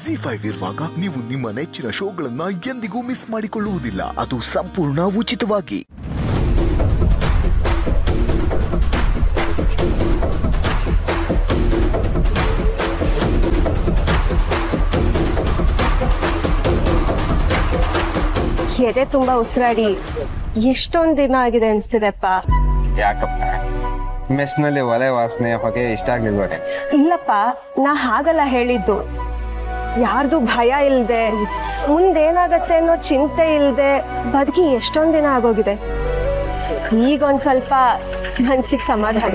G five ಇರುವಾಗ ನೀವು ನಿಮ್ಮ ನೆಚ್ಚಿನ ಶೋಗಳನ್ನ ಎಂದಿಗೂ ಮಿಸ್ ಮಾಡಿಕೊಳ್ಳುವುದಿಲ್ಲ ಅದು ಸಂಪೂರ್ಣ ಉಚಿತವಾಗಿ ಎದೆ ತುಂಬಾ ಉಸಿರಾಡಿ ಎಷ್ಟೊಂದ್ ದಿನ ಆಗಿದೆ ಅನ್ಸ್ತಿದೆಪ್ಪ ಯಾಕಪ್ಪ ಮೆಸ್ನಲ್ಲಿ ಒಲೆ ವಾಸನೆ ಹೊಗೆ ಇಷ್ಟ ಆಗ್ಲಿಲ್ವನೆ ಇಲ್ಲಪ್ಪ ನಾ ಹಾಗಲ್ಲ ಹೇಳಿದ್ದು ಯಾರ್ದು ಭಯ ಇಲ್ದೆ ಮುಂದೇನಾಗತ್ತೆ ಅನ್ನೋ ಚಿಂತೆ ಇಲ್ದೆ ಬದುಕಿ ಎಷ್ಟೊಂದ್ ದಿನ ಆಗೋಗಿದೆ ಈಗ ಒಂದ್ ಸ್ವಲ್ಪ ಮನ್ಸಿಗೆ ಸಮಾಧಾನ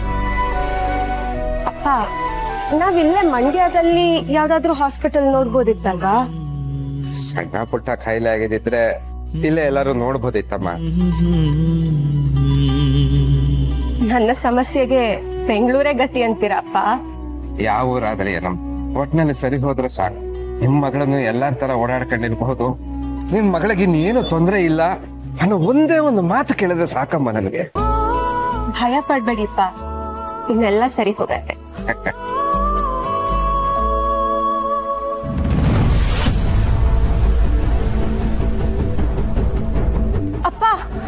ಅಪ್ಪ ನಾವಿಲ್ಲೇ ಮಂಡ್ಯದಲ್ಲಿ ಯಾವ್ದಾದ್ರು ಹಾಸ್ಪಿಟಲ್ ನೋಡ್ಬೋದಿತ್ತಲ್ವಾ ಸಣ್ಣ ಪುಟ್ಟ ಕಾಯಿಲೆ ಆಗಿದ್ರೆ ಇಲ್ಲೇ ಎಲ್ಲರೂ ನೋಡ್ಬೋದಿತ್ತಮ್ಮ ನನ್ನ ಸಮಸ್ಯೆಗೆ ಬೆಂಗಳೂರೇ ಗತಿ ಅಂತೀರಪ್ಪ ಯಾವ ಊರಾದ್ರೆ ಏನಮ್ಮ ಒಟ್ನಲ್ಲಿ ಸರಿ ಹೋದ್ರೆ ಸಾಕು ನಿಮ್ ಮಗಳನ್ನು ಎಲ್ಲಾರ ತರ ಓಡಾಡ್ಕೊಂಡಿರ್ಬಹುದು ನಿನ್ ಮಗಳಿಗೆ ಇನ್ನೇನು ತೊಂದ್ರೆ ಇಲ್ಲ ಅನ್ನೋ ಒಂದೇ ಒಂದು ಮಾತು ಕೇಳಿದ್ರೆ ಸಾಕಮ್ಮ ನನಗೆ ಭಯ ಪಡ್ಬೇಡಿಪ್ಪ ಇನ್ನೆಲ್ಲ ಸರಿ ಹೋಗತ್ತೆ ಅಪ್ಪ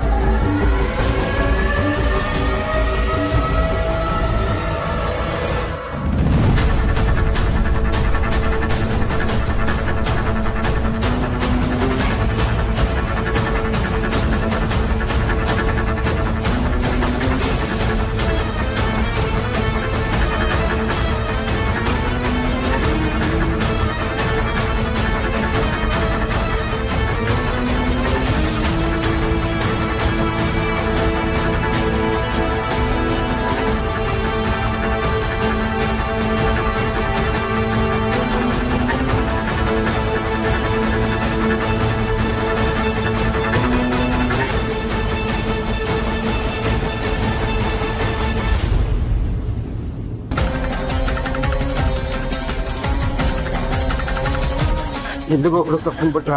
ಎಲ್ಲಿಗೆ ಹೋಗ್ಲು ತಕೊಂಡ್ಬಿಟ್ರ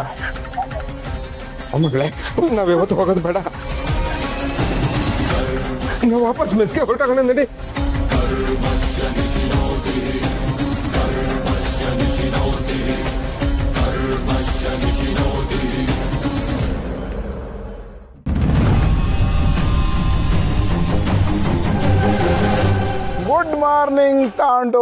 ಮಗಳೇ ನಾವ್ ಯಾವತ್ತು ಹೋಗೋದು ಬೇಡ ನಾವು ವಾಪಸ್ ಮೆಸ್ಗೆ ಹೊರಟೋಗೋಣ ನಡಿ ಗುಡ್ ಮಾರ್ನಿಂಗ್ ತಾಂಡು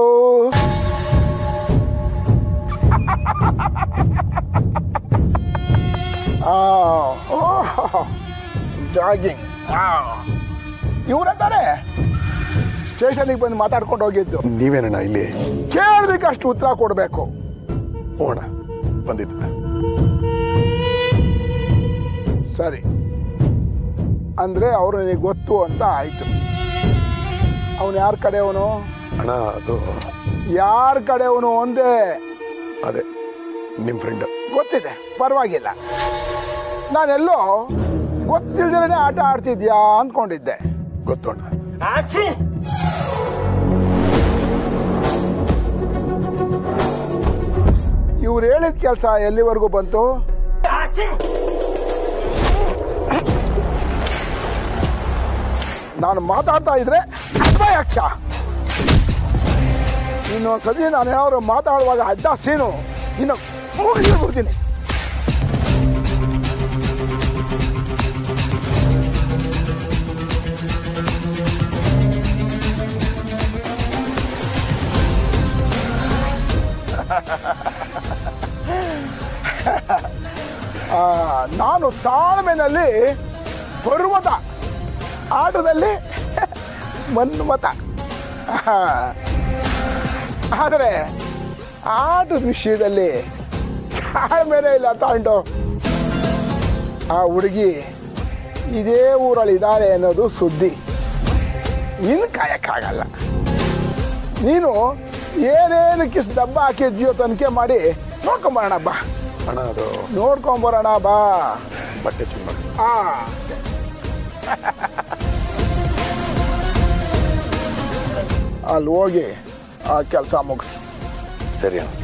ಜಾಗಿಂಗ್ ಇವರೇ ತಾನೆ ಸ್ಟೇಷನಿಗೆ ಬಂದು ಮಾತಾಡ್ಕೊಂಡು ಹೋಗಿದ್ದು ನೀವೇನಣ್ಣ ಇಲ್ಲಿ ಕೇಳೋದಕ್ಕೆ ಅಷ್ಟು ಉತ್ತರ ಕೊಡಬೇಕು ಹೋಣ ಬಂದಿದ್ದ ಸರಿ ಅಂದ್ರೆ ಅವರು ನಿನಗೆ ಗೊತ್ತು ಅಂತ ಆಯ್ತು ಅವನು ಯಾರ ಕಡೆಯವನು ಅಣ್ಣ ಅದು ಯಾರ ಕಡೆಯವನು ಒಂದೇ ಅದೇ ನಿಮ್ಮ ಫ್ರೆಂಡ್ ಗೊತ್ತಿದೆ ಪರವಾಗಿಲ್ಲ ನಾನೆಲ್ಲೋ ಗೊತ್ತಿಲ್ದೇ ಆಟ ಆಡ್ತಿದ್ಯಾ ಅಂದ್ಕೊಂಡಿದ್ದೆ ಗೊತ್ತು ಅಣ್ಣ ಇವ್ರು ಹೇಳಿದ ಕೆಲಸ ಎಲ್ಲಿವರೆಗೂ ಬಂತು ನಾನು ಮಾತಾಡ್ತಾ ಇದ್ರೆ ಅಕ್ಷ ಇನ್ನೊಂದ್ಸತಿ ನಾನು ಯಾರು ಮಾತಾಡುವಾಗ ಅಡ್ಡ ಸೀನು ಇನ್ನು ಮುಗಿಸ್ಬಿಡ್ತೀನಿ ಆ, ನಾನು ತಾಳ್ಮೆನಲ್ಲಿ ಪರ್ವತ ಆಟದಲ್ಲಿ ಮನ್ಮತ ಆದರೆ ಆಟದ ವಿಷಯದಲ್ಲಿ ತಾಳ್ಮೆನೇ ಇಲ್ಲ ತಾಂಡು ಆ ಹುಡುಗಿ ಇದೇ ಊರಲ್ಲಿ ಇದ್ದಾರೆ ಅನ್ನೋದು ಸುದ್ದಿ ಇನ್ನು ಕಾಯಕ್ಕಾಗಲ್ಲ ನೀನು ಏನೇನು ಕಿಸ್ ಡಬ್ಬ ಹಾಕಿದ್ಯೋ ತನಿಖೆ ಮಾಡಿ ನೋಡ್ಕೊಂಬರೋಣ ಬಾ ಅಣ್ಣ ಅದು ನೋಡ್ಕೊಂಬರೋಣ ಬಾ ಬಟ್ಟೆ ಚೇಂಜ್ ಮಾಡಿ ಆ ಅಲ್ಲಿ ಹೋಗಿ ಆ ಕೆಲಸ ಮುಗಿಸ್ ಸರಿ ಅಣ್ಣ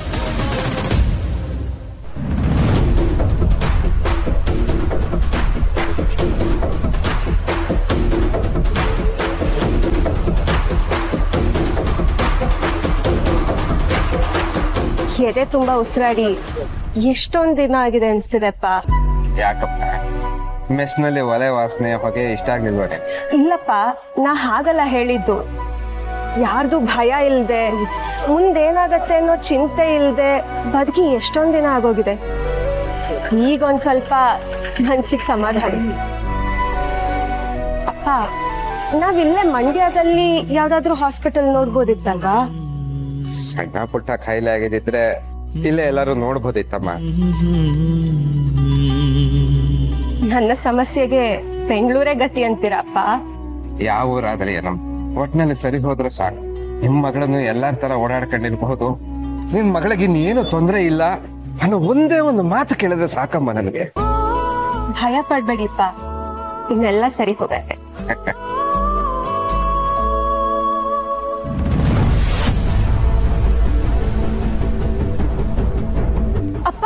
ಎದೆ ತುಂಬಾ ಉಸಿರಾಡಿ ಎಷ್ಟೊಂದ್ ದಿನ ಆಗಿದೆ ಅನ್ಸ್ತಿದೆಪ್ಪ ಯಾಕಪ್ಪ ಮೆಸ್ನಲ್ಲಿ ಒಲೆ ವಾಸನೆ ಹೊಗೆ ಇಷ್ಟ ಆಗ್ಲಿಲ್ವೇ ಇಲ್ಲಪ್ಪ ನಾ ಹಾಗಲ್ಲ ಹೇಳಿದ್ದು ಯಾರ್ದು ಭಯ ಇಲ್ದೆ ಮುಂದೇನಾಗತ್ತೆ ಅನ್ನೋ ಚಿಂತೆ ಇಲ್ದೆ ಬದುಕಿ ಎಷ್ಟೊಂದ್ ದಿನ ಆಗೋಗಿದೆ ಈಗ ಒಂದ್ ಸ್ವಲ್ಪ ಮನ್ಸಿಗೆ ಸಮಾಧಾನ ಅಪ್ಪ ನಾವಿಲ್ಲೇ ಮಂಡ್ಯದಲ್ಲಿ ಯಾವ್ದಾದ್ರು ಹಾಸ್ಪಿಟಲ್ ನೋಡ್ಬೋದಿತ್ತಲ್ವಾ ಸಣ್ಣ ಪುಟ್ಟ ಕಾಯಿಲೆ ಆಗಿದ್ದಿದ್ರೆ ಇಲ್ಲೇ ಎಲ್ಲರೂ ನೋಡ್ಬೋದಿತ್ತಮ್ಮ ನನ್ನ ಸಮಸ್ಯೆಗೆ ಬೆಂಗಳೂರೇ ಗತಿ ಅಂತೀರಪ್ಪ ಯಾವ ಊರಾದ್ರೆ ಏನಮ್ಮ ಒಟ್ನಲ್ಲಿ ಸರಿ ಹೋದ್ರೆ ಸಾಕು ನಿಮ್ ಮಗಳನ್ನು ಎಲ್ಲಾರ ತರ ಓಡಾಡ್ಕೊಂಡಿರ್ಬಹುದು ನಿನ್ ಮಗಳಿಗೆ ಇನ್ನೇನು ತೊಂದರೆ ಇಲ್ಲ ಅನ್ನೋ ಒಂದೇ ಒಂದು ಮಾತು ಕೇಳಿದ್ರೆ ಸಾಕಮ್ಮ ನನಗೆ ಭಯ ಪಡ್ಬೇಡಿಪ್ಪ ಇನ್ನೆಲ್ಲ ಸರಿ ಹೋಗತ್ತೆ ಅಪ್ಪ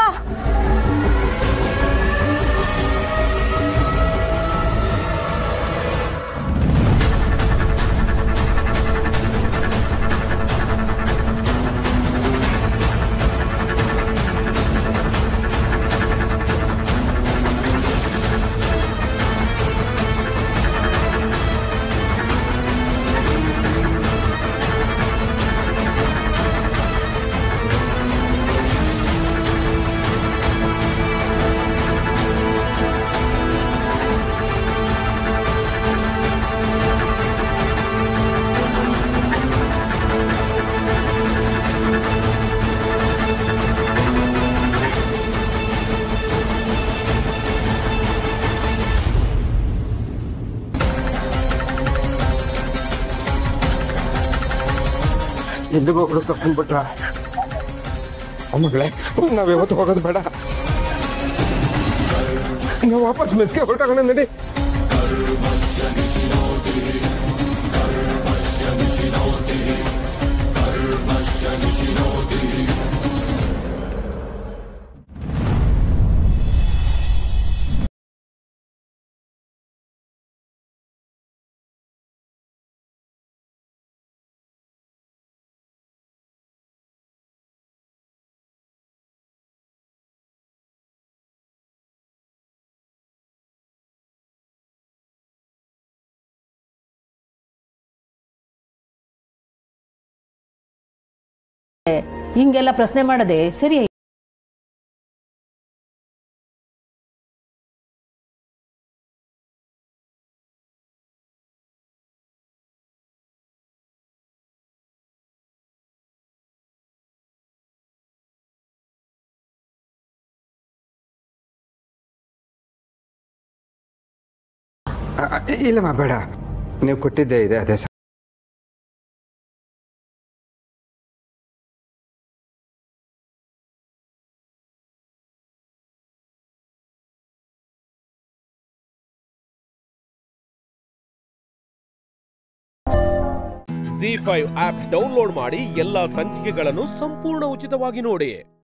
ಎಲ್ಲಿಗೆ ಹೋಗ್ರು ತಕೊಂಡ್ಬಿಟ್ರ ಮಗಳೇ ನಾವ್ ಯಾವತ್ತು ಹೋಗೋದು ಬೇಡ ನಾವು ವಾಪಸ್ ಮೆಸ್ಗೆ ಹೊರಟಾಗೋಣ ನಡಿ ಹಿಂಗೆಲ್ಲ ಪ್ರಶ್ನೆ ಮಾಡದೆ ಸರಿ ಅ- ಅ- ಇಲ್ಲಮ್ಮ ಬೇಡ ನೀವು ಕೊಟ್ಟಿದ್ದೇ ಇದೆ ಅದೇ ಸಾಕು. ಜಿ ಫೈವ್ ಆಪ್ ಡೌನ್ಲೋಡ್ ಮಾಡಿ ಎಲ್ಲಾ ಸಂಚಿಕೆಗಳನ್ನು ಸಂಪೂರ್ಣ ಉಚಿತವಾಗಿ ನೋಡಿ